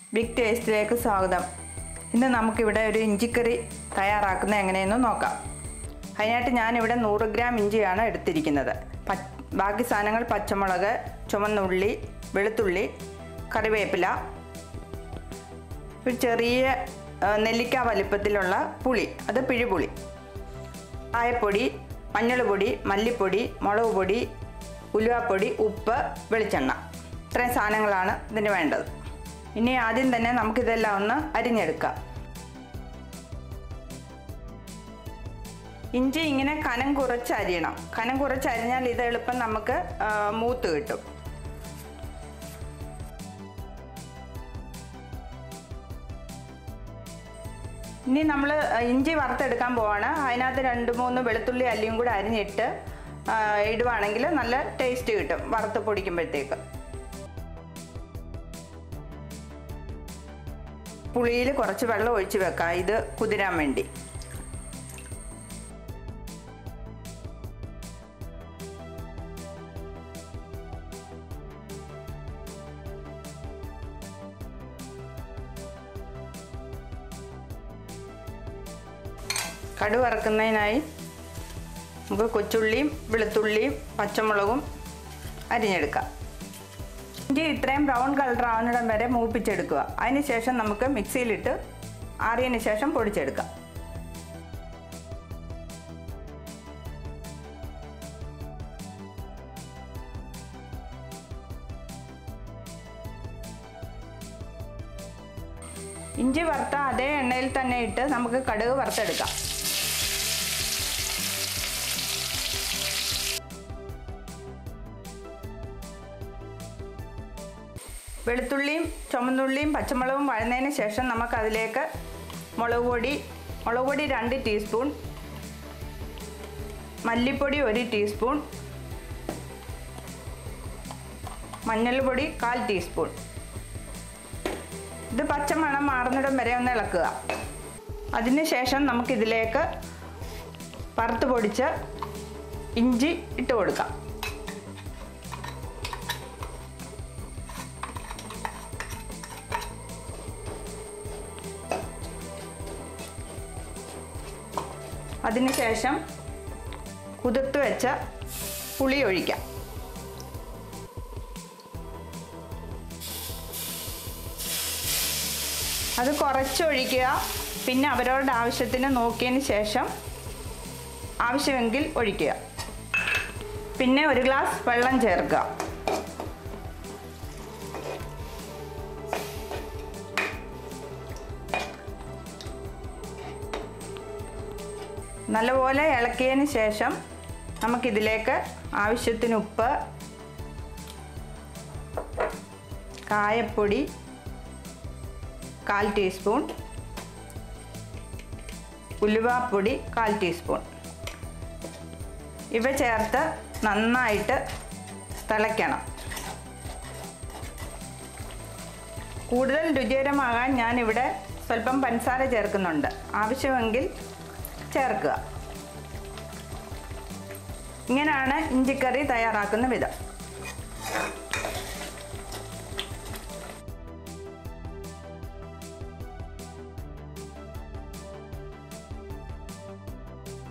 big ടേസ്റ്റിലേക്ക് സ്വാഗതം ഇന്ന് നമുക്കിവിടെ ഒരു ഇഞ്ചിക്കറി തയ്യാറാക്കുന്നത് എങ്ങനെയെന്ന് നോക്കാം അതിനായിട്ട് ഞാനിവിടെ നൂറ് ഗ്രാം ഇഞ്ചിയാണ് എടുത്തിരിക്കുന്നത് പ ബാക്കി സാധനങ്ങൾ പച്ചമുളക് ചുവന്നുള്ളി വെളുത്തുള്ളി കറിവേപ്പില ഒരു ചെറിയ ആ, നെല്ലിക്ക വലിപ്പത്തിലുള്ള പുളി അത് പിഴുപുളി കായപ്പൊടി മഞ്ഞൾപ്പൊടി മല്ലിപ്പൊടി മുളക് പൊടി ഉലുവാപ്പൊടി ഉപ്പ് വെളിച്ചെണ്ണ ഇത്രയും സാധനങ്ങളാണ് ഇതിന് വേണ്ടത് ഇനി ആദ്യം തന്നെ നമുക്കിതെല്ലാം ഒന്ന് അരിഞ്ഞെടുക്കാം ഇഞ്ചി ഇങ്ങനെ കനം കുറച്ച് അരിയണം കനം കുറച്ച് അരിഞ്ഞാൽ ഇത് എളുപ്പം നമുക്ക് ആ, മൂത്ത് കിട്ടും ഇനി നമ്മൾ ഇഞ്ചി വറുത്തെടുക്കാൻ പോവാണ് അതിനകത്ത് രണ്ട് മൂന്ന് വെളുത്തുള്ളി അല്ലിയും കൂടെ അരിഞ്ഞിട്ട് ആ, ഇടുവാണെങ്കിൽ നല്ല ടേസ്റ്റ് കിട്ടും വറുത്ത് പൊടിക്കുമ്പോഴത്തേക്ക് പുളിയിൽ കുറച്ച് വെള്ളം ഒഴിച്ച് വെക്കാം ഇത് കുതിരാൻ വേണ്ടി കടു വറക്കുന്നതിനായി നമുക്ക് കൊച്ചുള്ളിയും വെളുത്തുള്ളിയും പച്ചമുളകും അരിഞ്ഞെടുക്കാം ഇഞ്ചി ഇത്രയും ബ്രൗൺ കളർ ആവുന്നിടം വരെ മൂപ്പിച്ചെടുക്കുക അതിന് ശേഷം നമുക്ക് മിക്സിയിലിട്ട് ആറിയതിന് ശേഷം പൊടിച്ചെടുക്കാം ഇഞ്ചി വറുത്ത അതേ എണ്ണയിൽ തന്നെ ഇട്ട് നമുക്ക് കടുക് വറുത്തെടുക്കാം വെളുത്തുള്ളിയും ചുമന്നുള്ളിയും പച്ചമുളകും വഴന്നതിന് ശേഷം നമുക്ക് അതിലേക്ക് മുളക് പൊടി മുളക് പൊടി രണ്ട് ടീസ്പൂൺ മല്ലിപ്പൊടി ഒരു ടീസ്പൂൺ മഞ്ഞൾപ്പൊടി കാൽ ടീസ്പൂൺ ഇത് പച്ചമണം മാറുന്നിടം വരെ ഒന്ന് ഇളക്കുക അതിനുശേഷം നമുക്കിതിലേക്ക് വറുത്ത് പൊടിച്ച് ഇഞ്ചി ഇട്ട് കൊടുക്കാം അതിനുശേഷം കുതിർത്ത് വെച്ച പുളി ഒഴിക്കാം അത് കുറച്ചൊഴിക്കുക പിന്നെ അവരവരുടെ ആവശ്യത്തിന് നോക്കിയതിന് ശേഷം ആവശ്യമെങ്കിൽ ഒഴിക്കുക പിന്നെ ഒരു ഗ്ലാസ് വെള്ളം ചേർക്കുക നല്ലപോലെ ഇളക്കിയതിന് ശേഷം നമുക്കിതിലേക്ക് ആവശ്യത്തിന് ഉപ്പ് കായപ്പൊടി കാൽ ടീസ്പൂൺ ഉലുവാപ്പൊടി കാൽ ടീസ്പൂൺ ഇവ ചേർത്ത് നന്നായിട്ട് തിളയ്ക്കണം കൂടുതൽ രുചികരമാകാൻ ഞാനിവിടെ സ്വല്പം പഞ്ചസാര ചേർക്കുന്നുണ്ട് ആവശ്യമെങ്കിൽ ചേർക്കുക ഇങ്ങനെയാണ് ഇഞ്ചിക്കറി തയ്യാറാക്കുന്ന വിധം